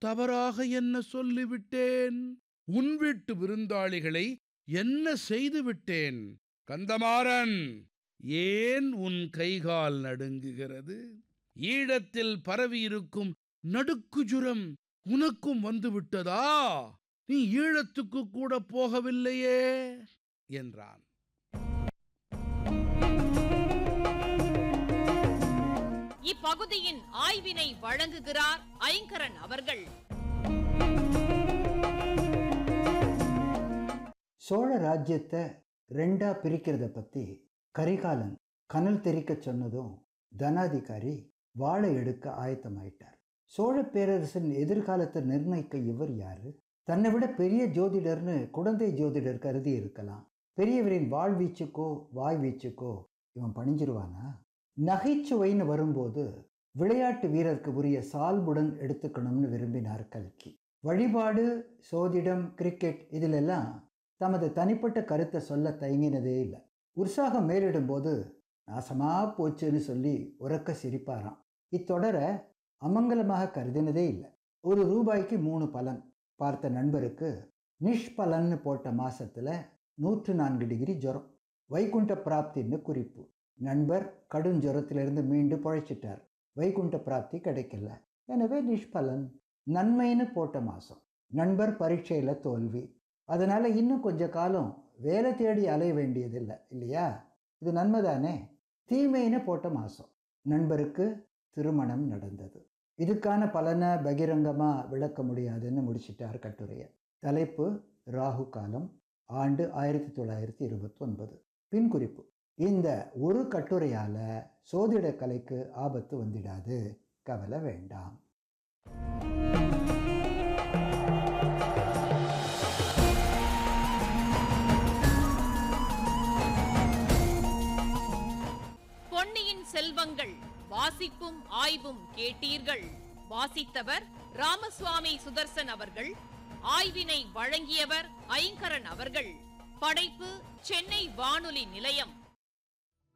தவறாக என்ன சொல்லிவிட்டேன் உன் வீட்டு விருந்தாளிகளை என்ன செய்து விட்டேன் கந்தமாறன் ஏன் உன் கைகால் நடுங்குகிறது ஈழத்தில் பரவியிருக்கும் நடுக்குஜுரம் உனக்கும் வந்துவிட்டதா நீ ஈழத்துக்கு கூட போகவில்லையே என்றான் இப்பகுதியின் ஆய்வினை வழங்குகிறார் ஐங்கரன் அவர்கள் சோழ ராஜ்யத்தை ரெண்டா பிரிக்கிறத பத்தி கரிகாலன் கனல் தெரிக்க சொன்னதும் தனாதிகாரி வாழை எடுக்க ஆயத்தமாயிட்டார் சோழ பேரரசின் எதிர்காலத்தை நிர்ணயிக்க இவர் யாரு தன்னை விட பெரிய ஜோதிடர்னு குழந்தை ஜோதிடர் கருதி இருக்கலாம் பெரியவரின் வாழ்வீச்சுக்கோ வாய் வீச்சுக்கோ இவன் பணிஞ்சிருவானா நகைச்சுவைன்னு வரும்போது விளையாட்டு வீரருக்கு உரிய சால்புடன் எடுத்துக்கணும்னு விரும்பினார் கல்கி வழிபாடு சோதிடம் கிரிக்கெட் இதிலெல்லாம் தமது தனிப்பட்ட கருத்தை சொல்ல தயங்கினதே இல்லை உற்சாகம் மேலிடும்போது நாசமா போச்சுன்னு சொல்லி உறக்க சிரிப்பாராம் இத்தொடரை அமங்கலமாக கருதினதே இல்லை ஒரு ரூபாய்க்கு மூணு பலன் பார்த்த நண்பருக்கு நிஷ்பலன்னு போட்ட மாசத்துல நூற்று நான்கு டிகிரி ஜுரம் வைகுண்ட பிராப்தின்னு குறிப்பு நண்பர் கடும் ஜுரத்திலிருந்து மீண்டு பழைச்சிட்டார் வைகுண்ட பிராப்தி கிடைக்கல எனவே நிஷ்பலன் நன்மைன்னு போட்ட மாசம் நண்பர் பரீட்சையில் தோல்வி அதனால இன்னும் கொஞ்ச காலம் வேலை தேடி அலைய வேண்டியதில்லை இல்லையா இது நன்மைதானே தீமைன்னு போட்ட மாசம் நண்பருக்கு திருமணம் நடந்தது இதுக்கான பலனை பகிரங்கமாக விளக்க முடியாதுன்னு முடிச்சிட்டார் கட்டுரையை தலைப்பு ராகு காலம் ஆண்டு ஆயிரத்தி தொள்ளாயிரத்தி இருபத்தி ஒன்பது பின் குறிப்பு இந்த ஒரு கட்டுரையால சோதிட கலைக்கு ஆபத்து வந்திடாது கவலை வேண்டாம் பொன்னியின் செல்வங்கள் வாசிப்பும் ஆய்வும் கேட்டீர்கள் வாசித்தவர் ராமசுவாமி சுதர்சன் அவர்கள் ஆய்வினை வழங்கியவர் ஐங்கரன் அவர்கள் படைப்பு சென்னை வானொலி நிலையம்